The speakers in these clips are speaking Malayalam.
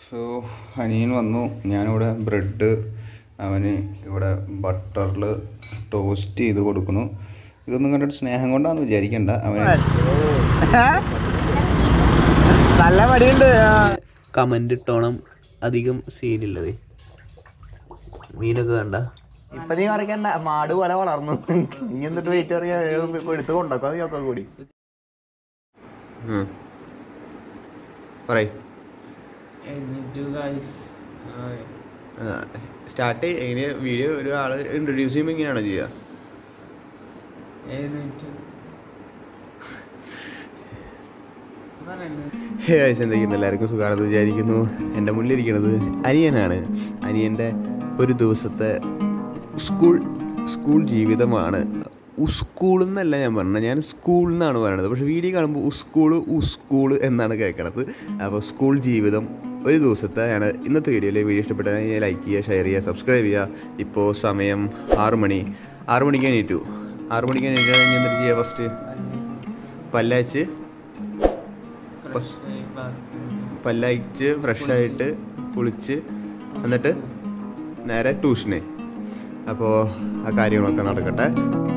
സോ അനിയൻ വന്നു ഞാനിവിടെ ബ്രെഡ് അവന് ഇവിടെ ബട്ടറിൽ ടോസ്റ്റ് ചെയ്ത് കൊടുക്കുന്നു ഇതൊന്നും കണ്ടിട്ട് സ്നേഹം കൊണ്ടാന്ന് വിചാരിക്കണ്ട അവന് നല്ല മടിയുണ്ട് കമന്റ് ഇട്ടോണം അധികം സീനില്ലത് മീനൊക്കെ കണ്ട ഇപ്പൊ നീ പറിക്കണ്ട മാട് പോലെ വളർന്നു ഇനി എന്നിട്ട് വെയിറ്റ് പറയാ എടുത്ത് കൊണ്ടോക്കോ നീയൊക്കെ കൂടി പറയ് എന്നിട്ട് ഗൈസ് സ്റ്റാർട്ട് എങ്ങനെ വീഡിയോ ഒരാൾ ഇൻട്രൊഡ്യൂസ് ചെയ്യുമ്പോൾ ഇങ്ങനെയാണോ ചെയ്യുക എന്നിട്ട് പറയുന്നത് ഹേ ഗൈസ് എന്തൊക്കെയുണ്ട് എല്ലാവർക്കും സുഖമാണെന്ന് വിചാരിക്കുന്നു എൻ്റെ മുന്നിലിരിക്കുന്നത് അനിയനാണ് അനിയൻ്റെ ഒരു ദിവസത്തെ സ്കൂൾ സ്കൂൾ ജീവിതമാണ് ഉസ്കൂൾ എന്നല്ല ഞാൻ പറഞ്ഞത് ഞാൻ സ്കൂൾ എന്നാണ് പറയണത് പക്ഷേ വീഡിയോ കാണുമ്പോൾ ഉസ്കൂള് ഉസ്കൂൾ എന്നാണ് കേൾക്കണത് അപ്പോൾ സ്കൂൾ ജീവിതം ഒരു ദിവസത്തെ ആണ് ഇന്നത്തെ വീഡിയോയിൽ വീഡിയോ ഇഷ്ടപ്പെട്ടാൽ ലൈക്ക് ചെയ്യുക ഷെയർ ചെയ്യുക സബ്സ്ക്രൈബ് ചെയ്യുക ഇപ്പോൾ സമയം ആറ് മണി ആറ് മണിക്ക് എണീറ്റു ആറ് മണിക്ക് എണീറ്റാൽ ഇനി എന്നിട്ട് ചെയ്യുക ഫസ്റ്റ് പല്ലയച്ച് ഫ്രഷ് ബാത്റൂം പല്ലയച്ച് ഫ്രഷായിട്ട് കുളിച്ച് എന്നിട്ട് നേരെ ട്യൂഷന് അപ്പോൾ ആ കാര്യങ്ങളൊക്കെ നടക്കട്ടെ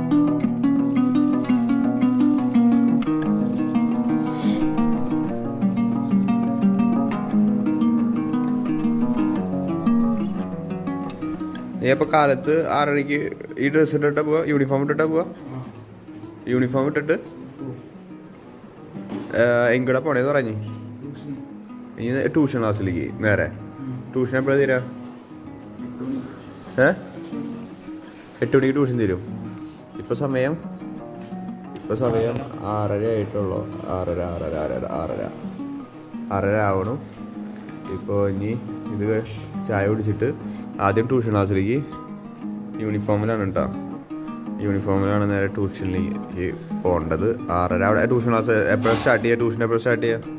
നീ അപ്പോൾ കാലത്ത് ആറരയ്ക്ക് ഈ ഡ്രസ്സ് ഇട്ടിട്ടാ പോവാ യൂണിഫോം ഇട്ടിട്ടാ പോവാ യൂണിഫോം ഇട്ടിട്ട് എങ്ങടെ പോണേന്ന് പറഞ്ഞു ട്യൂഷൻ ഇനി ട്യൂഷൻ ക്ലാസ്സിലേക്ക് നേരെ ട്യൂഷൻ എപ്പോഴാ തീരാ ഏ എട്ട് മണിക്ക് ട്യൂഷൻ തരും ഇപ്പൊ സമയം ഇപ്പൊ സമയം ആറര ആയിട്ടുള്ളൂ ആറര ആറര ആറര ആറര ആറര ആവണം ഇപ്പോൾ ഇനി ഇത് ചായ കുടിച്ചിട്ട് ആദ്യം ട്യൂഷൻ ക്ലാസ്സിലേക്ക് യൂണിഫോമിലാണ് കേട്ടോ യൂണിഫോമിലാണ് നേരെ ട്യൂഷനിലേക്ക് പോകേണ്ടത് ആറര അവിടെ ട്യൂഷൻ ക്ലാസ് എപ്പോഴാണ് സ്റ്റാർട്ട് ചെയ്യുക ട്യൂഷൻ എപ്പോഴാണ് സ്റ്റാർട്ട് ചെയ്യുക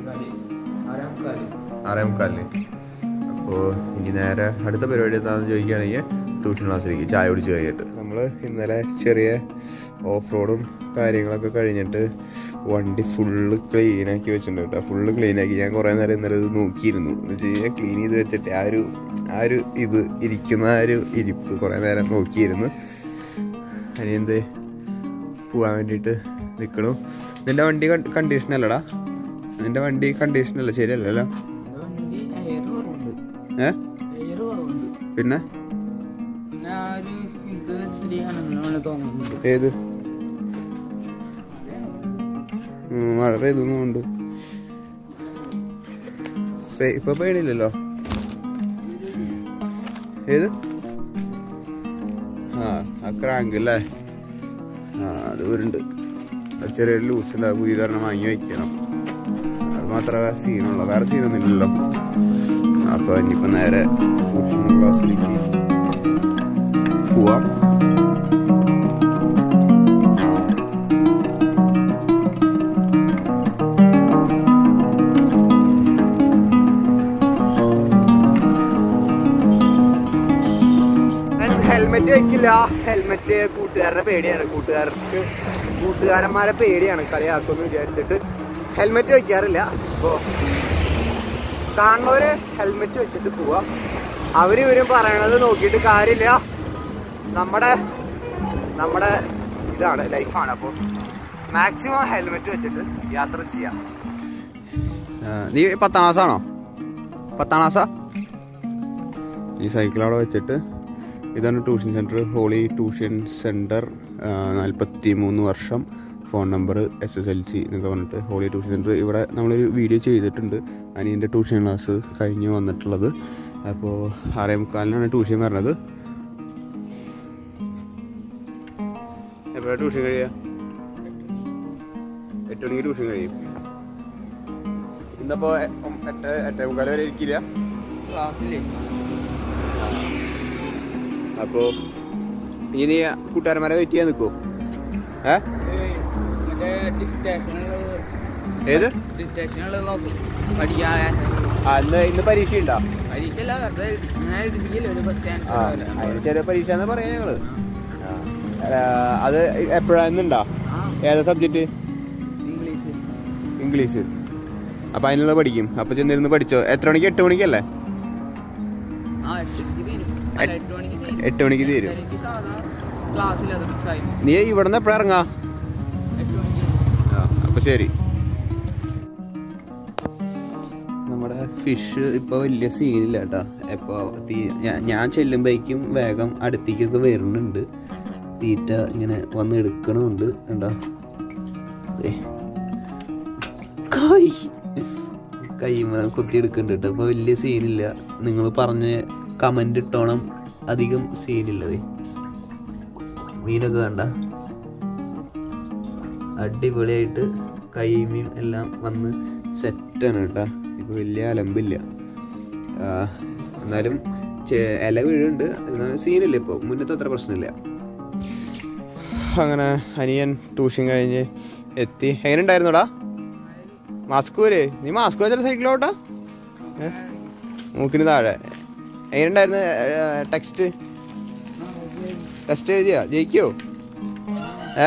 ആറേ മുക്കാലിന് അപ്പോൾ ഇനി നേരെ അടുത്ത പരിപാടി എന്താണെന്ന് ചോദിക്കുകയാണെങ്കിൽ ട്യൂഷൻ ക്ലാസ്സിലേക്ക് ചായ കുടിച്ച് കഴിഞ്ഞിട്ട് നമ്മൾ ഇന്നലെ ചെറിയ ഓഫ് റോഡും കാര്യങ്ങളൊക്കെ കഴിഞ്ഞിട്ട് വണ്ടി ഫുള്ള് ക്ലീനാക്കി വെച്ചിട്ടുണ്ട് കേട്ടോ ഫുള്ള് ക്ലീനാക്കി ഞാൻ കുറേ നേരം ഇന്നലെ ഇത് നോക്കിയിരുന്നു എന്ന് വെച്ച് കഴിഞ്ഞാൽ ക്ലീൻ ചെയ്ത് വെച്ചിട്ട് ആ ഒരു ആ ഒരു ഇത് ഇരിക്കുന്ന ആ ഒരു ഇരിപ്പ് കുറേ നേരം നോക്കിയിരുന്നു ഇനി എന്ത് പോവാൻ വേണ്ടിയിട്ട് നിൽക്കണു നിന്റെ വണ്ടി കണ്ടീഷൻ അല്ലടാ നിന്റെ വണ്ടി കണ്ടീഷൻ അല്ല ശരിയല്ലല്ലോ വണ്ടി എയർ കുറവുണ്ട് ഏ എയർ കുറവുണ്ട് പിന്നെ പിന്നെ ആ ഒരു ഇത് ഇത്തിരി അനങ്ങാണ് തോന്നുന്നുണ്ട് ഏത് ഉം, മഴ പെയ്തൊന്നുമുണ്ട് ഇപ്പൊ പേടിയില്ലല്ലോ ഏത് ആ ആ ക്രാങ്ക് അല്ലേ ആ അത് വരുന്നുണ്ട് അത് ചെറിയൊരു ലൂസ് ഉണ്ട് അത് പുതിയ കാരണം വാങ്ങി വയ്ക്കണം അത് മാത്രമേ സീനുള്ള വേറെ സീനൊന്നും ഇല്ലല്ലോ അപ്പൊ ഇനിയിപ്പോ നേരെ ട്യൂഷൻ ക്ലാസ്സിലേക്ക് പോവാം ഹെൽമെറ്റ് വെക്കില്ല ഹെൽമെറ്റ് കൂട്ടുകാരുടെ പേടിയാണ് കൂട്ടുകാർക്ക് കൂട്ടുകാരന്മാരെ പേടിയാണ് കളിയാക്കുമെന്ന് വിചാരിച്ചിട്ട് ഹെൽമെറ്റ് വെക്കാറില്ല അപ്പോൾ കാണുന്നവര് ഹെൽമെറ്റ് വെച്ചിട്ട് പോവാ അവര് ഇവരും പറയണത് നോക്കിയിട്ട് കാര്യമില്ല നമ്മുടെ നമ്മുടെ ഇതാണ് ലൈഫാണ് അപ്പോൾ മാക്സിമം ഹെൽമെറ്റ് വെച്ചിട്ട് യാത്ര ചെയ്യാം ആ, നീ പത്താം ക്ലാസ്സാണോ പത്താം ക്ലാസ്സാ ഈ സൈക്കിൾ അവിടെ വെച്ചിട്ട് ഇതാണ് tuition centre holy tuition centre നാൽപ്പത്തി മൂന്ന് വർഷം phone number S S L C എന്നൊക്കെ പറഞ്ഞിട്ട് ഹോളി ട്യൂഷൻ സെൻറ്റർ ഇവിടെ നമ്മളൊരു വീഡിയോ ചെയ്തിട്ടുണ്ട് അനിയൻ്റെ ട്യൂഷൻ ക്ലാസ് കഴിഞ്ഞ് വന്നിട്ടുള്ളത് അപ്പോൾ ആറേ മുക്കാലിനാണ് ട്യൂഷൻ പറഞ്ഞത് എപ്പോഴാണ് ട്യൂഷൻ കഴിയുക എട്ട് മണിക്ക് ട്യൂഷൻ കഴിയും ഇന്നപ്പോ എ- ഉം എട്ട് എട്ടേ മുക്കാൽ വരെ ഇരിക്കില്ല ക്ലാസ്സിലേ അപ്പോ ഇനി നീ കൂട്ടുകാരന്മാരെ വെയിറ്റ് ചെയ്യാൻ നിൽക്കോ ഏ മറ്റേ ഡിക്റ്റേഷനുള്ളത് ഏത് ഡിക്റ്റേഷനുള്ളത് നോക്കും പഠിക്കാതെ ആ ഇന്ന് ഇന്ന് പരീക്ഷ ഉണ്ടോ പരീക്ഷയല്ല വെറുതെ ഇങ്ങനെ എഴുതിപ്പിക്കില്ല ഒരു ബസ് ആ അതിന് ചെറിയ പരീക്ഷ എന്ന് പറയാ ഞങ്ങള് ആ, അത് എപ്പോഴാ ഇന്നുണ്ടോ ആ ഏതാ സബ്ജക്റ്റ് ഇംഗ്ലീഷ് ഇംഗ്ലീഷ് അപ്പം അതിനുള്ള പഠിക്കും അപ്പം ചെന്നിരുന്ന് പഠിച്ചോ എത്ര മണിക്ക് എട്ട് മണിക്കല്ലേ ആ എട്ട് മണിക്ക് തീരും അല്ല, എട്ട് മണിക്ക് തീരും എട്ട് മണിക്ക് തീരും എട്ടരയ്ക്ക് സാധാ ക്ലാസ്സിൽ അത് ടൈം നീ ഇവിടുന്ന് എപ്പോഴാ ഇറങ്ങാ എട്ട് മണിക്ക് അപ്പോൾ ശരി നമ്മുടെ ഫിഷ് ഇപ്പോൾ വലിയ സീനില്ല കേട്ടോ ഇപ്പോൾ തീ ഞാൻ- ഞാൻ ചെല്ലുമ്പോഴേക്കും വേഗം അടുത്തേക്കൊക്കെ വരുന്നുണ്ട് തീറ്റ ഇങ്ങനെ വന്ന് എടുക്കണമുണ്ട് എന്താ കൈ കൈ കുത്തി എടുക്കുന്നുണ്ട് കേട്ടോ അപ്പോൾ വലിയ സീനില്ല നിങ്ങൾ പറഞ്ഞ കമൻ്റ് ഇട്ടോണം അധികം സീനില്ലതേ മീനൊക്കെ കണ്ട അടിപൊളിയായിട്ട് കൈമീൻ എല്ലാം വന്ന് സെറ്റാണ് കേട്ടോ ഇപ്പോൾ വലിയ അലമ്പില്ല ആ, എന്നാലും ചെ- ഇല വീഴുണ്ട് എന്നാലും സീനില്ല ഇപ്പോൾ മുന്നത്തെ അത്ര പ്രശ്നമില്ല അങ്ങനെ അനിയൻ ട്യൂഷൻ കഴിഞ്ഞ് എത്തി എങ്ങനെ ഉണ്ടായിരുന്നോടാ മാസ്ക് വരെ നീ മാസ്ക് വെച്ചാൽ സൈക്കിളോട്ടാ മൂക്കിന് താഴെ എങ്ങനെ ഉണ്ടായിരുന്നു ടെക്സ്റ്റ് ടെസ്റ്റ് എഴുതിയാ ജയിക്കോ ഏ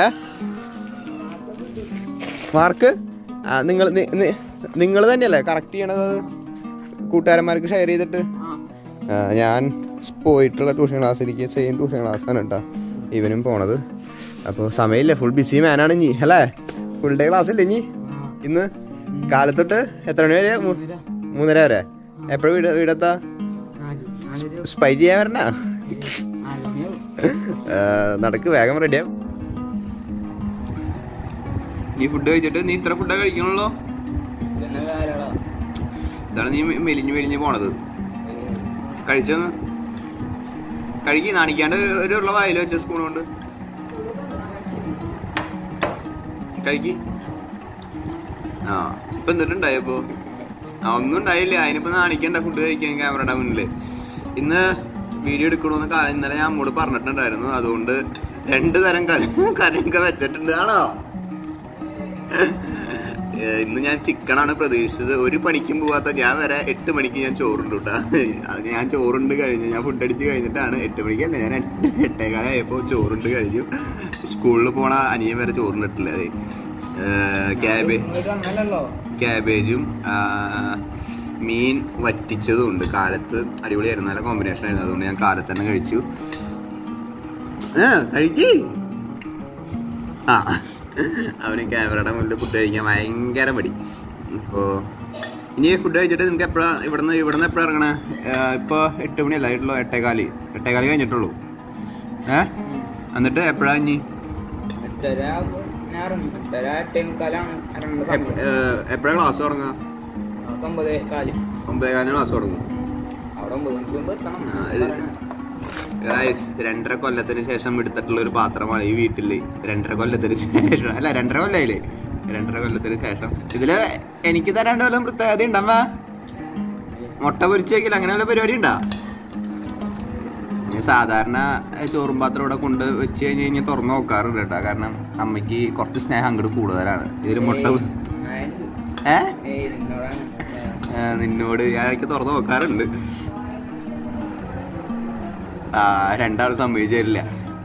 മാർക്ക് ആ നിങ്ങൾ നിങ്ങൾ തന്നെയല്ലേ കറക്റ്റ് ചെയ്യണത് അത് കൂട്ടുകാരന്മാർക്ക് ഷെയർ ചെയ്തിട്ട് ആ, ഞാൻ പോയിട്ടുള്ള ട്യൂഷൻ ക്ലാസ്സിലേക്ക് സെയിം ട്യൂഷൻ ക്ലാസ്സാണ് കേട്ടോ ഇവനും പോണത് അപ്പോൾ സമയമില്ല ഫുൾ ബിസി മാനാണ് ഇനി അല്ലേ ഫുൾ ഡേ ക്ലാസ് ഇല്ല ഇനി ഇന്ന് കാലത്തൊട്ട് എത്ര മണി വരെ മൂ- മൂന്നര വരെ എപ്പോഴും വീട് വീടെത്താ സ്പൈ ചെയ്യാൻ വരണ നടക്ക് വേഗം റെഡിയാവും നീ ഫുഡ് കഴിച്ചിട്ട് നീ ഇത്ര ഫുഡേ കഴിക്കണല്ലോ പിന്നെ ധാരാളം ഇതാണ് നീ മെ- മെലിഞ്ഞ് മെലിഞ്ഞ് പോണത് കഴിച്ചെന്ന് കഴുകി നാണിക്കാണ്ട് ഒരു ഉള്ള വായിൽ വെച്ച സ്പൂൺ കൊണ്ട് കഴുകി ആ ഇപ്പൊ എന്നിട്ടുണ്ടായപ്പോ ആ ഒന്നും ഉണ്ടായില്ല അതിനിപ്പോ നാണിക്കണ്ട ഫുഡ് കഴിക്കാൻ ക്യാമറയുടെ മുന്നില് ഇന്ന് വീഡിയോ എടുക്കണമെന്ന് കാ- ഇന്നലെ ഞാൻ അമ്മോട് പറഞ്ഞിട്ടുണ്ടായിരുന്നു അതുകൊണ്ട് രണ്ട് തരം കറി കറിയൊക്കെ വെച്ചിട്ടുണ്ട് ആണോ ഏ, ഇന്ന് ഞാൻ ചിക്കനാണ് പ്രതീക്ഷിച്ചത് ഒരു പണിക്കും പോവാത്ത ഞാൻ വരെ എട്ട് മണിക്ക് ഞാൻ ചോറുണ്ട് കേട്ടാ അത് ഞാൻ ചോറുണ്ട് കഴിഞ്ഞ് ഞാൻ ഫുഡ് അടിച്ച് കഴിഞ്ഞിട്ടാണ് എട്ട് മണിക്കല്ല ഞാൻ എട്ട് എട്ടേകാലായപ്പോൾ ചോറുണ്ട് കഴിഞ്ഞു സ്കൂളിൽ പോണ അനിയൻ വരെ ചോറുണ്ടിട്ടില്ല അതെ ക്യാബേജ് ഇങ്ങോട്ട് വന്നല്ലോ ക്യാബേജും ആ, മീൻ വറ്റിച്ചതും ഉണ്ട് കാലത്ത് അടിപൊളിയായിരുന്നു നല്ല കോമ്പിനേഷൻ ആയിരുന്നു അതുകൊണ്ട് ഞാൻ കാലത്ത് തന്നെ കഴിച്ചു ആ കഴിക്ക് ആ അവന് ക്യാമറയുടെ മുന്നിൽ ഫുഡ് കഴിക്കാൻ ഭയങ്കര മടി ഇപ്പോൾ ഇനി ഫുഡ് കഴിച്ചിട്ട് നിങ്ങൾക്ക് എപ്പോഴാണ് ഇവിടുന്ന് ഇവിടുന്ന് എപ്പോഴാണ് ഇറങ്ങണേ ഇപ്പോൾ എട്ട് മണിയല്ല ആയിട്ടുള്ളൂ എട്ടേകാല് എട്ടേകാല് കഴിഞ്ഞിട്ടുള്ളൂ ഏ എന്നിട്ട് എപ്പോഴാണ് ഇനി എട്ടര ആകുമ്പോ ഞാൻ ഇറങ്ങും എട്ടര എട്ടേ മുക്കാലാണ് ഇറങ്ങേണ്ട സമയം എപ്പോഴാണ് ക്ലാസ് തുടങ്ങുക മാസം ഒമ്പത് കാല് ഒമ്പതേകാലിന് ക്ലാസ് തുടങ്ങും അവിടെ ഒമ്പത് മണിക്ക് മുമ്പ് എത്തണം ആ, ഇത് പറയണേ. Guys, രണ്ടര കൊല്ലത്തിന് ശേഷം എടുത്തിട്ടുള്ള ഒരു പാത്രമാണ് ഈ വീട്ടില് രണ്ടര കൊല്ലത്തിന് ശേഷം അല്ല രണ്ടര കൊല്ലായില്ലേ രണ്ടര കൊല്ലത്തിന് ശേഷം ഇതില് എനിക്ക് തരാണ്ട് വല്ല പ്രത്യേകത ഉണ്ടമ്മ മുട്ട പൊരിച്ച് വെക്കില്ല അങ്ങനെ വല്ല പരിപാടി ഉണ്ടാ ഞാൻ സാധാരണ ഏ, ചോറും പാത്രം ഇവിടെ കൊണ്ട് വെച്ച് കഴിഞ്ഞ് കഴിഞ്ഞാൽ തുറന്നു നോക്കാറുണ്ട് കേട്ടോ കാരണം അമ്മയ്ക്ക് കുറച്ച് സ്നേഹം അങ്ങോട്ട് കൂടുതലാണ് ഇതിൽ മുട്ട പൊ- ഏയ്, ഏ ഏയ്, നിന്നോടാണ് ആ, നിന്നോട് ഞാൻ ഇടയ്ക്ക് തുറന്നു നോക്കാറുണ്ട് ആ രണ്ടാളും സമ്മതിച്ചു തരില്ല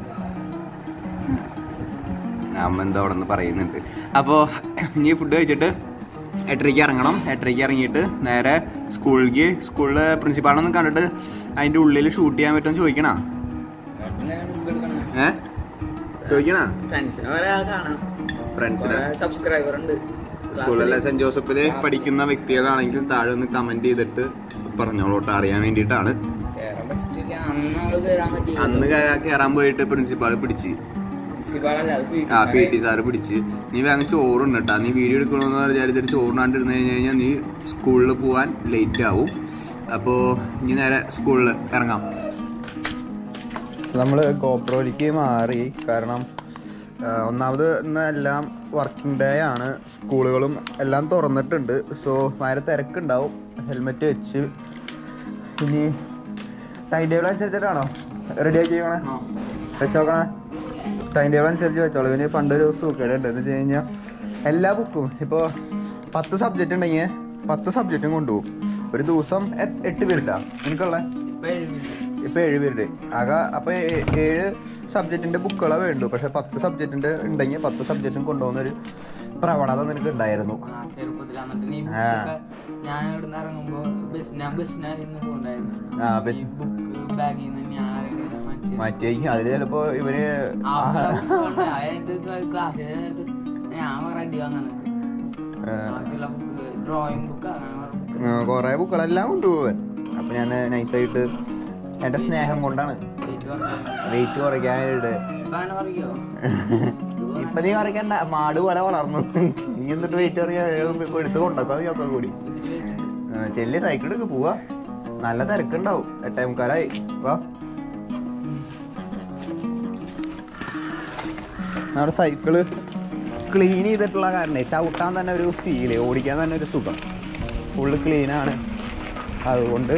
അമ്മ എന്താ അവിടെ നിന്ന് പറയുന്നുണ്ട് അപ്പോൾ ഇനി ഫുഡ് കഴിച്ചിട്ട് എട്ടരയ്ക്ക് ഇറങ്ങണം എട്ടരയ്ക്ക് ഇറങ്ങിയിട്ട് നേരെ സ്കൂളിലേക്ക് സ്കൂളിലെ പ്രിൻസിപ്പാളൊന്നും കണ്ടിട്ട് അതിൻ്റെ ഉള്ളിൽ ഷൂട്ട് ചെയ്യാൻ പറ്റുമെന്ന് ചോദിക്കണ ഏ ചോദിക്കണ ഫ്രണ്ട്സിനെ ഒരാ കാണാം ഫ്രണ്ട്സിനെ സബ്സ്ക്രൈബർ ഉണ്ട് സ്കൂളിലെ സെന്റ് ജോസഫില് പഠിക്കുന്ന വ്യക്തികളാണെങ്കിൽ താഴെ ഒന്ന് കമന്റ് ചെയ്തിട്ട് പറഞ്ഞോളൂട്ടോ അറിയാൻ വേണ്ടിയിട്ടാണ് കേറാൻ പറ്റില്ല അന്ന് നമ്മള് കേറാൻ പറ്റില്ല അന്ന് കേ- കേറാൻ പോയിട്ട് പ്രിൻസിപ്പാള് പിടിച്ച് പ്രിൻസിപ്പാളല്ല അത് PT ആ പി സാറേ. ടി സാറ് പിടിച്ച് നീ വേഗം ചോറുണ്ട് കേട്ടാ നീ വീഡിയോ എടുക്കണമെന്ന് വിചാരിച്ചിട്ട് ചോറിനാണ്ടിരുന്ന് കഴിഞ്ഞ് കഴിഞ്ഞാൽ നീ സ്കൂളിൽ പോവാൻ ലേറ്റ് ആവും അപ്പോൾ ഇനി നേരെ സ്കൂളിൽ ഇറങ്ങാം നമ്മൾ ഗോപ്രോയിലേക്ക് മാറി കാരണം ആ, ഒന്നാമത് ഇന്ന് എല്ലാം വർക്കിംഗ് ഡേ ആണ് സ്കൂളുകളും എല്ലാം തുറന്നിട്ടുണ്ട് സോ ഭയങ്കര തിരക്കുണ്ടാവും ഹെൽമെറ്റ് വെച്ച് ഇനി ടൈം ടേബിൾ അനുസരിച്ചിട്ടാണോ റെഡിയാക്കി വെക്കണേ ആ. വെച്ചോക്കണേ ടൈം ടേബിൾ അനുസരിച്ച് വെച്ചോളൂ ഇനി പണ്ടൊരു സൂക്കേട് ഉണ്ട് എന്ന് വെച്ച് കഴിഞ്ഞാൽ എല്ലാ ബുക്കും ഇപ്പോൾ പത്ത് സബ്ജക്റ്റ് ഉണ്ടെങ്കിൽ പത്ത് സബ്ജക്റ്റും കൊണ്ടുപോകും ഒരു ദിവസം എ- എട്ട് പേരുണ്ടാ എനിക്കുള്ള ഇപ്പൊ ഏഴ് minute. ഇപ്പൊ ഏഴ് പേരുടെ ആകെ അപ്പൊ ഏ- ഏഴ് സബ്ജക്റ്റിന്റെ ബുക്കുകളെ വേണ്ടു പക്ഷെ പത്ത് സബ്ജക്റ്റിന്റെ ഉണ്ടെങ്കിൽ പത്ത് സബ്ജക്റ്റും കൊണ്ടുപോകുന്ന ഒരു പ്രവണത നിനക്ക് ഉണ്ടായിരുന്നു ആ ചെറുപ്പത്തിൽ എന്നിട്ട് നീ ആ. ബുക്കൊക്കെ ഞാൻ ഇവിടുന്ന് ഇറങ്ങുമ്പോ ബസ് ഞാൻ ബസ്സിനായിരുന്നു പോണ്ടായിരുന്നു ആ, ബസ്. ബുക്ക് ബാഗിൽ നിന്ന് ഞാൻ ആരെങ്കിലും മാറ്റി മാറ്റിയേക്കും അതിൽ ചിലപ്പോ ഇവന് ക്ലാസ്സിൽ ഞാൻ റെഡി വന്നിട്ട് ആവശ്യമുള്ള ബുക്ക് ഡ്രോയിങ് ബുക്ക് അങ്ങനെ കുറെ book കൊറേ ബുക്കുകളെല്ലാം കൊണ്ടുപോകാൻ അപ്പൊ ഞാൻ നൈസായിട്ട് എന്റെ സ്നേഹം കൊണ്ടാണ് വെയിറ്റ് കുറയ്ക്കാൻ. വെയിറ്റ് കുറയ്ക്കാനായിട്ട് ഇപ്പൊ അങ്ങനെ പറയോ ഇപ്പൊ നീ കുറയ്ക്കണ്ട മാട് പോലെ വളർന്നു ഇനി എന്നിട്ട് വെയിറ്റ് കുറയ്ക്കാൻ എടുത്ത് കൊണ്ടൊക്കെ നീ ഒക്കെ കൂടി ഇതില് വെയിറ്റ് ഉണ്ട്. ആ, ചെല്ലി സൈക്കിൾ എടുക്ക് പോവാ നല്ല തിരക്കുണ്ടാവും എട്ടേ മുക്കാലായി വാ നമ്മുടെ സൈക്കിള് ക്ലീൻ ചെയ്തിട്ടുള്ള കാരണേ ചവിട്ടാൻ തന്നെ ഒരു ഫീല് ഓടിക്കാൻ തന്നെ ഒരു സുഖം ഫുള്ള് ക്ലീനാണ് അതുകൊണ്ട്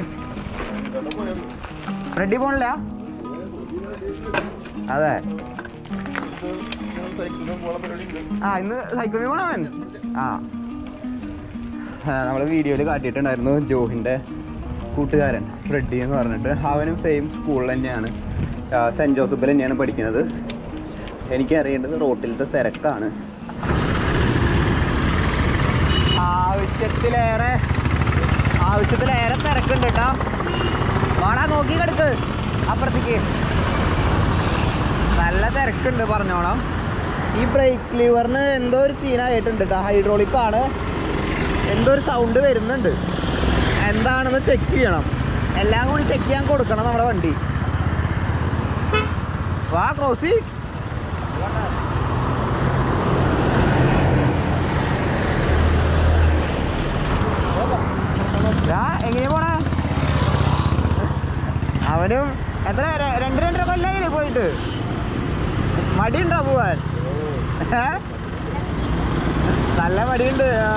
റെഡി പോണില്ല അതെ ആ ഇന്ന് സൈക്കിളിൽ പോണവൻ ആ നമ്മൾ വീഡിയോയിൽ കാട്ടിയിട്ടുണ്ടായിരുന്നു ജോഹിൻ്റെ കൂട്ടുകാരൻ ഫ്രെഡി എന്ന് പറഞ്ഞിട്ട് അവനും സെയിം സ്കൂളിൽ തന്നെയാണ് സെൻറ്റ് ജോസഫിൽ തന്നെയാണ് പഠിക്കുന്നത് എനിക്കറിയേണ്ടത് റോട്ടിലത്തെ തിരക്കാണ് ആവശ്യത്തിലേറെ ആവശ്യത്തിലേറെ തിരക്കുണ്ട് കേട്ടോ വാടാ നോക്കി കിടക്ക് അപ്പുറത്തേക്ക് നല്ല തിരക്കുണ്ട് പറഞ്ഞോണം ഈ ബ്രേക്ക് ലിവറിന് എന്തോ ഒരു സീനായിട്ടുണ്ട് കേട്ടോ ഹൈഡ്രോളിക് ആണ് എന്തോ ഒരു സൗണ്ട് വരുന്നുണ്ട് എന്താണെന്ന് ചെക്ക് ചെയ്യണം എല്ലാം കൂടി ചെക്ക് ചെയ്യാൻ കൊടുക്കണം നമ്മുടെ വണ്ടി വാ ക്രോസി ദാ, എങ്ങനെയാ പോണേ അവനും എത്ര ര- രണ്ട് രണ്ടര കൊല്ലായില്ലേ പോയിട്ട് മടിയുണ്ടോ പോവാൻ ഏ? നല്ല മടിയുണ്ട് ആ.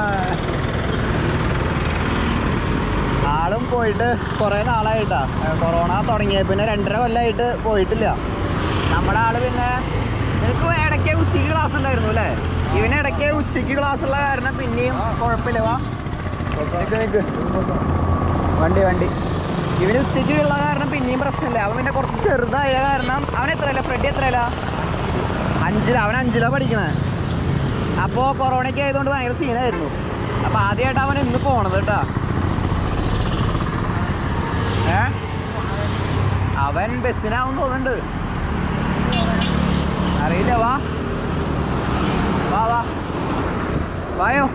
ആളും പോയിട്ട് കുറേ നാളായിട്ടാ ഏ, കൊറോണ തുടങ്ങിയ പിന്നെ രണ്ടര കൊല്ലമായിട്ട് പോയിട്ടില്ല നമ്മുടെ ആള് പിന്നെ നിനക്ക് ഇടയ്ക്ക് ഉച്ചയ്ക്ക് ക്ലാസ് ഉണ്ടായിരുന്നു അല്ലേ ഇവന് ഇടയ്ക്ക് ഉച്ചയ്ക്ക് ക്ലാസ് ഉള്ള കാരണം പിന്നെയും കുഴപ്പമില്ല വാ നിക്ക് നിക്ക് വണ്ടി വണ്ടി ഇവന് ഉച്ചയ്ക്ക് ഉള്ള കാരണം പിന്നെയും പ്രശ്നമില്ല അവൻ പിന്നെ കുറച്ച് ചെറുതായ കാരണം അവൻ എത്രയല്ല ഫ്രെഡി എത്രയല്ല അഞ്ചില അവൻ അഞ്ചില പഠിക്കണേ അപ്പോൾ കൊറോണയ്ക്ക് ആയതുകൊണ്ട് ഭയങ്കര സീനായിരുന്നു അപ്പോൾ ആദ്യമായിട്ട് അവൻ ഇന്ന് പോണത് കേട്ടാ ഏ അവൻ ബസ്സിനാവും തോന്നുന്നുണ്ട് അറിയില്ല വാ വാ വാ വായോ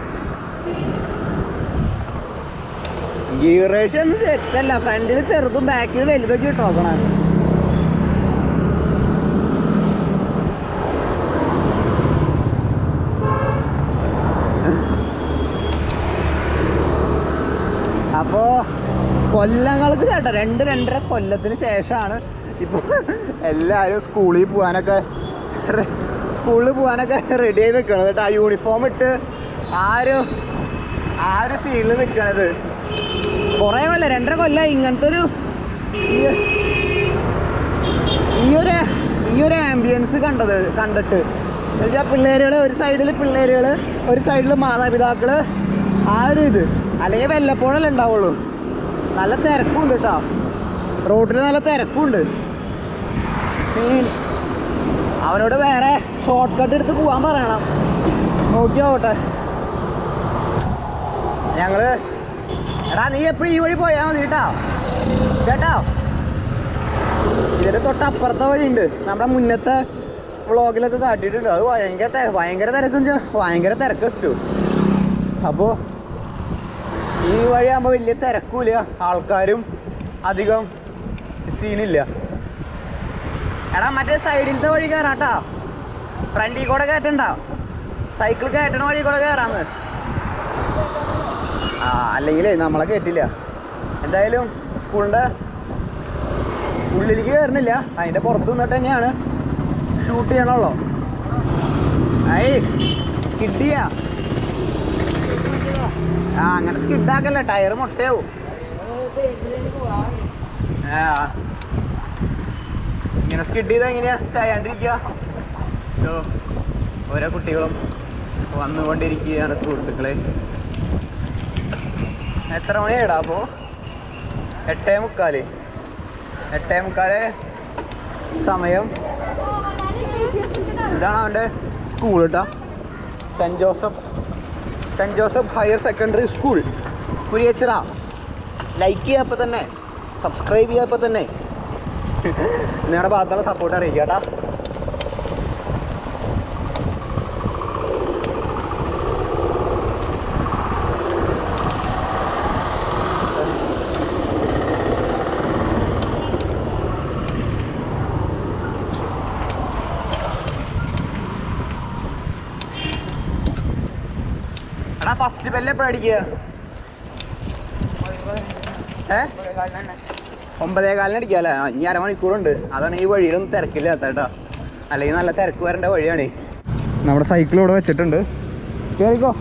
ഗീറേഷൻ തെറ്റല്ല ഫ്രണ്ടിൽ ചെറുതും ബാക്കിൽ വലുതൊക്കെ ഇട്ട് നോക്കണേ അപ്പോ കൊല്ലങ്ങൾക്ക് ചേട്ടാ രണ്ട് രണ്ടര കൊല്ലത്തിന് ശേഷമാണ് ഇപ്പൊ എല്ലാരും സ്കൂളിൽ പോകാനൊക്കെ സ്കൂളിൽ പോകാനൊക്കെ റെഡി ആയി നിൽക്കണത് കേട്ടോ ആ യൂണിഫോം ഇട്ട് ആ ഒരു ആ ഒരു സീനിൽ നിൽക്കണത് കുറേ കൊല്ലം രണ്ടര കൊല്ലം ഇങ്ങനത്തെ ഒരു ഈ- ഈ ഒരു ഈ ഒരു ആംബിയൻസ് കണ്ടത് കണ്ടിട്ട് എന്നുവെച്ചാൽ പിള്ളേരുകൾ ഒരു സൈഡിൽ പിള്ളേരുകൾ ഒരു സൈഡിൽ മാതാപിതാക്കൾ ആ ഒരു ഇത് അല്ലെങ്കിൽ വല്ലപ്പോഴല്ലേ ഉണ്ടാവുള്ളൂ നല്ല തിരക്കുണ്ട് കേട്ടോ റോഡിൽ നല്ല തിരക്കുണ്ട് സീൻ അവനോട് വേറെ ഷോർട്ട് കട്ട് എടുത്ത് പോകാൻ പറയണം നോക്കി നോക്കട്ടെ ഞങ്ങള് എടാ നീ എപ്പോഴും ഈ വഴി പോയാൽ മതി കേട്ടോ കേട്ടോ ഇതിന്റെ തൊട്ടപ്പുറത്തെ വഴിയുണ്ട് നമ്മുടെ മുന്നത്തെ വ്ളോഗിലൊക്കെ കാട്ടിയിട്ടുണ്ട് അത് ഭയങ്കര തിര- ഭയങ്കര തിരക്കും ചെ- ഭയങ്കര തിരക്ക് വെച്ചിട്ടു അപ്പോൾ ഈ വഴിയാകുമ്പോൾ വലിയ തിരക്കൂല ആൾക്കാരും അധികം സീനില്ല എടാ മറ്റേ സൈഡിലത്തെ വഴി കയറാട്ടാ ഫ്രണ്ടിൽ കൂടെ കയറ്റണ്ട സൈക്കിൾ കയറ്റണ വഴി കൂടെ കയറാന്ന് ആ അല്ലെങ്കിലേ നമ്മളെ കയറ്റില്ല എന്തായാലും സ്കൂളിൻ്റെ ഉള്ളിലേക്ക് കയറണില്ല അതിൻ്റെ പുറത്ത് നിന്നിട്ട് തന്നെയാണ് ഷൂട്ട് ചെയ്യണുള്ളൂ ഐ സ്കിഡ് ചെയ്യാ ആ അങ്ങനെ സ്കിഡാക്കല്ലേ ടയർ മുട്ടയാവും ആ ഇങ്ങനെ സ്കിഡ് ചെയ്താൽ എങ്ങനെയാ കഴിയാണ്ടിരിക്കുക സോ ഓരോ കുട്ടികളും വന്നുകൊണ്ടിരിക്കുകയാണ് സുഹൃത്തുക്കളെ എത്ര മണിയാടാ അപ്പോൾ എട്ടേ മുക്കാല് എട്ടേ മുക്കാല് സമയം ഇതാണ് അവൻ്റെ സ്കൂൾ കേട്ടോ Saint Joseph Saint Joseph higher secondary school Kuriachira like ചെയ്യുക അപ്പോൾ തന്നെ സബ്സ്ക്രൈബ് ചെയ്യുക അപ്പോൾ തന്നെ നിങ്ങളുടെ ഭാഗത്തുള്ള സപ്പോർട്ട് അറിയിക്കുക കേട്ടാ എടാ ഫസ്റ്റ് ബെല്ല് എപ്പോഴാണ് അടിക്കുക ഏ ഒമ്പതേ കാലിന് അടിക്കുക അല്ലേ ആ, ഇനി അരമണിക്കൂറുണ്ട് അതാണ് ഈ വഴിയിലൊന്നും തിരക്കില്ല കേട്ടോ അല്ലെങ്കിൽ നല്ല തിരക്ക് വരേണ്ട വഴിയാണ് നമ്മുടെ സൈക്കിൾ ഇവിടെ വെച്ചിട്ടുണ്ട് കയറിക്കോ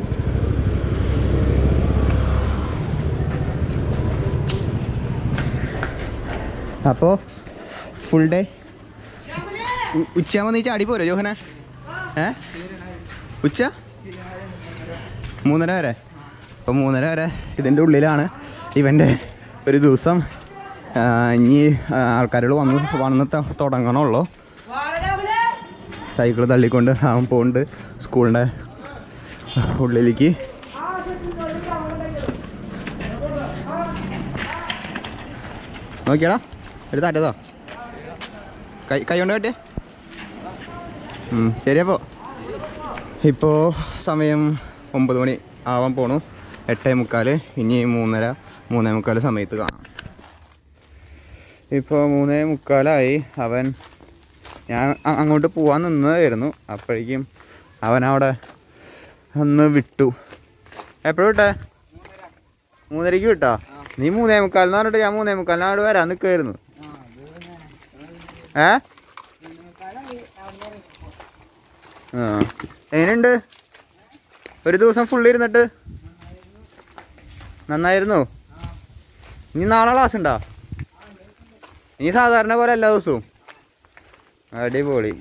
അപ്പോൾ ഫുൾ ഡേ ഉച്ചയാകുമ്പോൾ നീ ചാടി പോരോ ജോഹന ഏ ഉച്ച മൂന്നര വരെ അപ്പോൾ മൂന്നര വരെ ഇതിൻ്റെ ഉള്ളിലാണ് ഇവൻ്റെ ഒരു ദിവസം ആ, ഇനി ആൾക്കാരുകൾ വന്ന് വന്ന് ത- തുടങ്ങണുള്ളൂ സൈക്കിൾ തള്ളിക്കൊണ്ട് അവൻ പോകുന്നുണ്ട് സ്കൂളിൻ്റെ ഉള്ളിലേക്ക് നോക്കിയാടാ ഒരു താറ്റതോ കൈ കൈ കൊണ്ട് കാട്ടിയേ ഉം, ശരി അപ്പോൾ ഇപ്പോൾ സമയം ഒമ്പത് മണി ആവാൻ പോണു എട്ടേ മുക്കാൽ ഇനി മൂന്നര മൂന്നേ മുക്കാൽ സമയത്ത് കാണാം ഇപ്പോൾ മൂന്നേ മുക്കാലായി അവൻ ഞാൻ അ- അങ്ങോട്ട് പോവാൻ നിന്നതായിരുന്നു അപ്പോഴേക്കും അവൻ അവിടെ ഒന്ന് വിട്ടു എപ്പോഴും വിട്ടേ മൂന്നരയ്ക്ക് വിട്ടാ നീ മൂന്നേ മുക്കാലെന്ന് പറഞ്ഞിട്ട് ഞാൻ മൂന്നേ മുക്കാലിനാട് വരാൻ നിൽക്കുമായിരുന്നു ഏ ആ എങ്ങനെയുണ്ട് ഒരു ദിവസം ഫുള്ള് ഇരുന്നിട്ട് നന്നായിരുന്നു ഇനി നാളെ ക്ലാസ് ഉണ്ടോ ഇനി സാധാരണ പോലെ എല്ലാ ദിവസവും അടിപൊളി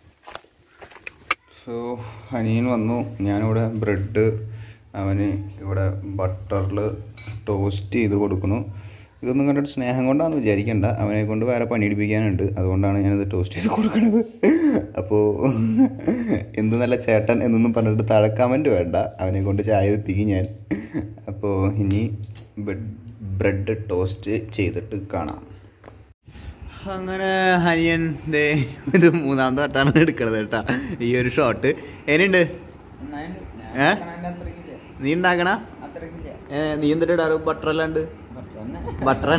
സോ അനിയൻ വന്നു ഞാനിവിടെ ബ്രെഡ് അവന് ഇവിടെ ബട്ടറിൽ ടോസ്റ്റ് ചെയ്ത് കൊടുക്കുന്നു ഇതൊന്നും കണ്ടിട്ട് സ്നേഹം കൊണ്ടാന്ന് വിചാരിക്കണ്ട അവനെ കൊണ്ട് വേറെ പണിയെടുപ്പിക്കാനുണ്ട് അതുകൊണ്ടാണ് ഞാനിത് ടോസ്റ്റ് ചെയ്ത് കൊടുക്കണത് അപ്പോൾ എന്ത് നല്ല ചേട്ടൻ എന്നൊന്നും പറഞ്ഞിട്ട് താഴെ കമൻറ്റ് വേണ്ട അവനെ കൊണ്ട് ചായ എത്തിക്കും ഞാൻ അപ്പോൾ ഇനി ബ്രെഡ് ടോസ്റ്റ് ചെയ്തിട്ട് കാണാം അങ്ങനെ ഹനിയൻ ദേ ഇത് മൂന്നാമത്തെ വട്ടാണ് എടുക്കണത് കേട്ടാ ഈ ഒരു ഷോട്ട് എങ്ങനെയുണ്ട് ഏ? നീ ഉണ്ടാക്കണ ഏ, നീ എന്തിട്ട് ഇടാറ് ബട്ടർ അല്ലാണ്ട് ബട്ടർ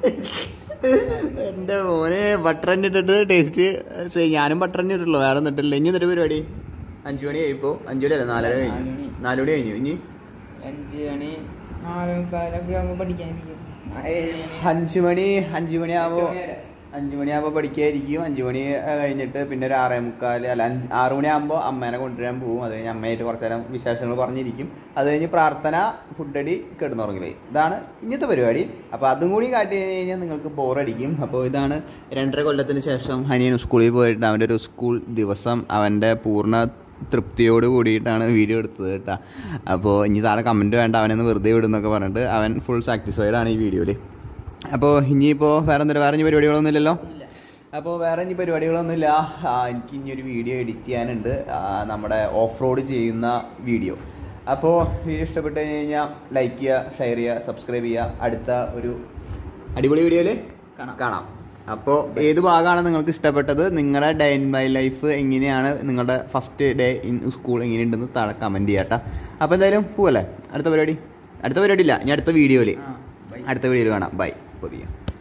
എന്റെ മോനെ ബട്ടർ ഇട്ടിട്ട് ടേസ്റ്റ് ഞാനും ബട്ടർ തന്നെ ഇട്ടുള്ളൂ വേറെ ഒന്നും ഇട്ടില്ല ഇനി എന്നിട്ട് പരിപാടി അഞ്ചു മണി ആയിപ്പോ അഞ്ചു മണി അല്ല നാലര കഴിഞ്ഞു നാല് മണി കഴിഞ്ഞു ഇനി അഞ്ച് മണി നാല് മുക്കാലൊക്കെ ആകുമ്പോ പഠിക്കാനിരിക്കും ആ, ഏഴ് മണി. അഞ്ചു മണി അഞ്ചു മണിയാകുമ്പോൾ എട്ട് മണി വരെ. അഞ്ചു മണിയാകുമ്പോൾ പഠിക്കായിരിക്കും അഞ്ചു മണി ആ, കഴിഞ്ഞിട്ട് പിന്നെ ഒരു ആറേ മുക്കാൽ അല്ല അഞ്ച് ആറു മണിയാകുമ്പോൾ അമ്മേനെ കൊണ്ടുവരാൻ പോകും അത് കഴിഞ്ഞ് അമ്മയായിട്ട് കുറച്ച് നേരം വിശേഷങ്ങൾ പറഞ്ഞിരിക്കും അത് കഴിഞ്ഞ് പ്രാർത്ഥന ഫുഡടി കിടന്നുറങ്ങില്ലേ ഇതാണ് ഇന്നത്തെ പരിപാടി അപ്പോൾ അതും കൂടി കാട്ടി കഴിഞ്ഞ് കഴിഞ്ഞാൽ നിങ്ങൾക്ക് ബോറടിക്കും അപ്പോൾ ഇതാണ് രണ്ടര കൊല്ലത്തിന് ശേഷം ഹനിയൻ സ്കൂളിൽ പോയിട്ട് അവൻ്റെ ഒരു സ്കൂൾ ദിവസം അവൻ്റെ പൂർണ്ണ തൃപ്തിയോട് കൂടിയിട്ടാണ് വീഡിയോ എടുത്തത് കേട്ടോ അപ്പോൾ ഇനി താഴെ കമൻറ്റ് വേണ്ട അവനൊന്ന് വെറുതെ വിടുന്നൊക്കെ പറഞ്ഞിട്ട് അവൻ ഫുൾ സാറ്റിസ്ഫൈഡ് ആണ് ഈ വീഡിയോയിൽ അപ്പോൾ ഇനിയിപ്പോൾ വേറെ എന്തെങ്കിലും വേറെ ഇനി പരിപാടികളൊന്നും ഇല്ലല്ലോ അപ്പോൾ വേറെ ഇനി പരിപാടികളൊന്നുമില്ല ആ, എനിക്ക് ഇനി ഒരു വീഡിയോ എഡിറ്റ് ചെയ്യാനുണ്ട് ആ, നമ്മുടെ ഓഫ് റോഡ് ചെയ്യുന്ന വീഡിയോ അപ്പോൾ വീഡിയോ ഇഷ്ടപ്പെട്ട് കഴിഞ്ഞ് കഴിഞ്ഞാൽ ലൈക്ക് ചെയ്യുക ഷെയർ ചെയ്യുക സബ്സ്ക്രൈബ് ചെയ്യുക അടുത്ത ഒരു അടിപൊളി വീഡിയോയിൽ കാണാം. കാണാം അപ്പോൾ ഏത് ഭാഗമാണ് നിങ്ങൾക്ക് ഇഷ്ടപ്പെട്ടത് നിങ്ങളുടെ ഡേ ഇൻ മൈ ലൈഫ് എങ്ങനെയാണ് നിങ്ങളുടെ ഫസ്റ്റ് ഡേ ഇൻ സ്കൂൾ എങ്ങനെയുണ്ടെന്ന് താഴെ കമൻറ്റ് ചെയ്യാട്ടോ അപ്പോൾ എന്തായാലും പോവല്ലേ അടുത്ത പരിപാടി അടുത്ത പരിപാടി ഇല്ല ഇനി അടുത്ത വീഡിയോയിൽ ആ, bye. അടുത്ത വീഡിയോയിൽ കാണാം ബൈ പുതിയ